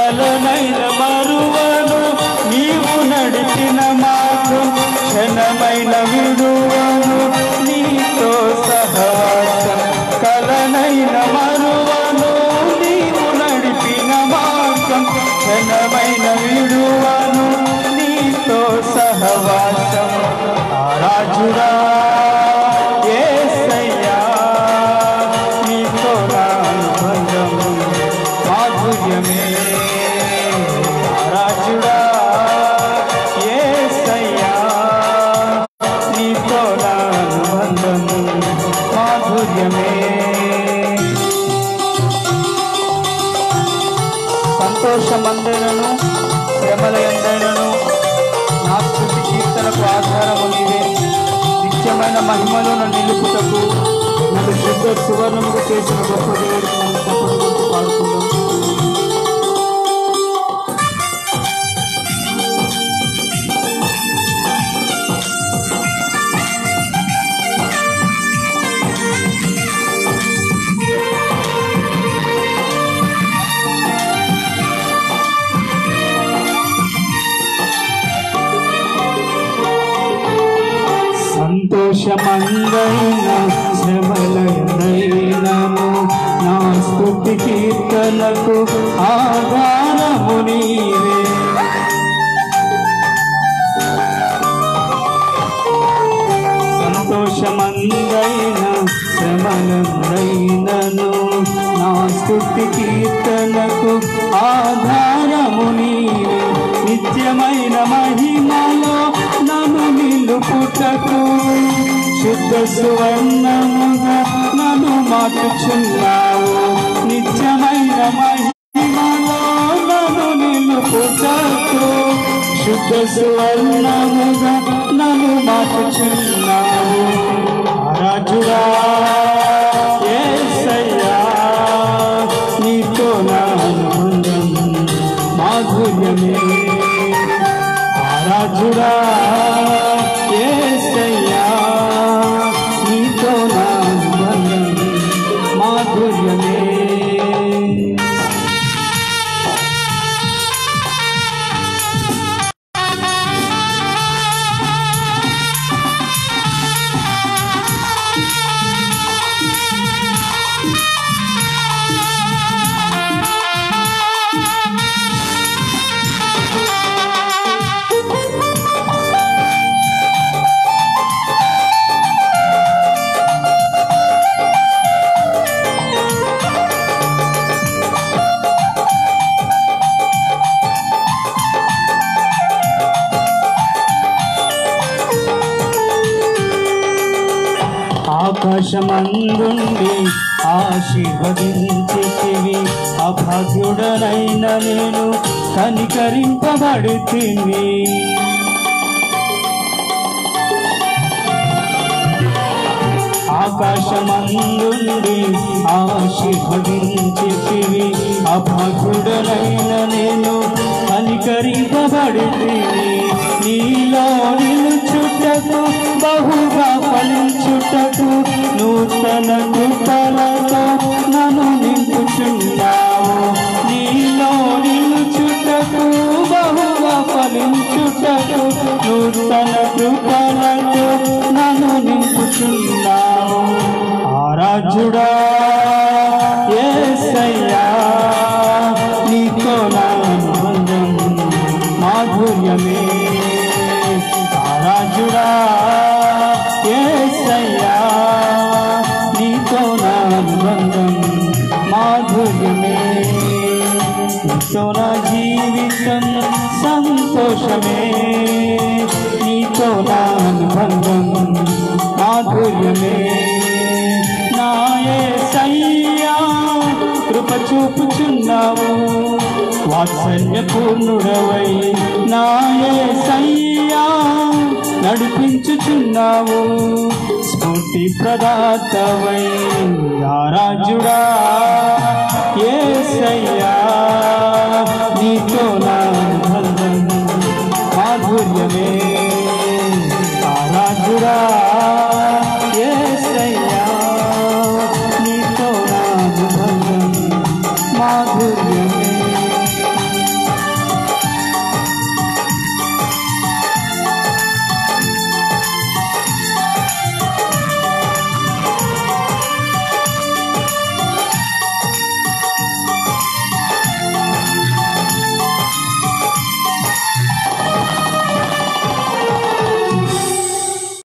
కలనైన మరువను నీవు నడిచిన మార్గం క్షణమైన విడువను నీతో సహవాసం కలనైన మరువను నీవు నడిపిన మార్గం క్షణమైన విడువను నీతో సహవాసం రాజురా యేసయ్యా నీతో నా అనుబంధం మాధుర్యమే రాజుడా యేసయ్యా నీతో నా అనుబంధం మాధుర్యమే సంతోషమందైనను శ్రమల ఎందైనను నా స్థుతి కీర్తనకు ఆధారము నీవే నిత్యమైన మహిమలను నిలుపుటకు నన్ను శుద్ధ సువర్ణముగా చేసిన గొప్ప దేవుడికి నన్ను తప్పుడు గుర్తు పాడుకుందాం సంతోషమందైన శ్రమలైనను నా స్థుతి కీర్తనకు ఆధారము నీవే సంతోషమందైన శ్రమలందైనను నా స్థుతి కీర్తనకు ఆధారము నీవే నిత్యమైన మహిమలో నన్ను నిలుపుటకు శుద్ధ సువర్ణముగా నన్ను మార్చుచున్నావు నిత్యమైన మహిమలో నన్ను నిలుపుటకు శుద్ధ సువర్ణముగా నన్ను మార్చుచున్నావు రాజురా యేసయ్యా నీతో నా అనుబంధం మాధుర్యమే రాజురా యేసయ్యా నీతో నా అనుబంధం మాధుర్యమే ఆకాశమందుండి ఆశీర్వదించితివి అభాగ్యుడనైన నేను కనికరింపబడుతుంది ఆకాశమందుండి ఆశీర్వదించితివి అభాగ్యుడనైన నేను కనికరింపబడుతుంది నీలో నిలుచుటకు బహుగా ఫలించుటకు నూతన కృపలతో నన్ను నింపుచున్నావు నీలో నిలుచుటకు బహుగా ఫలించుటకు నూతన కృపలతో నన్ను నింపుచున్నావు ఆరాజుడా యేసయ్యా నీతో నా అనుబంధం మాధుర్యమే రాజుడా యేసయ్యా నీతో నా అనుబంధం మాధుర్యమే నీతో నా జీవితం సంతోషమే నీతో నా అనుబంధం మాధుర్యమే నా యేసయ్యా కృప చూపుచున్నావు వాత్సల్య పూర్ణుడవై నాయే సయ్యా నడిపించుచున్నావు స్ఫూర్తి ప్రదాతవై రాజుడా ఏ సయ్యా నీతో నా బంధం మాధుర్యమే రాజుడా ఏ సయ్యా నీతో నా బంధం మాధుర్యమే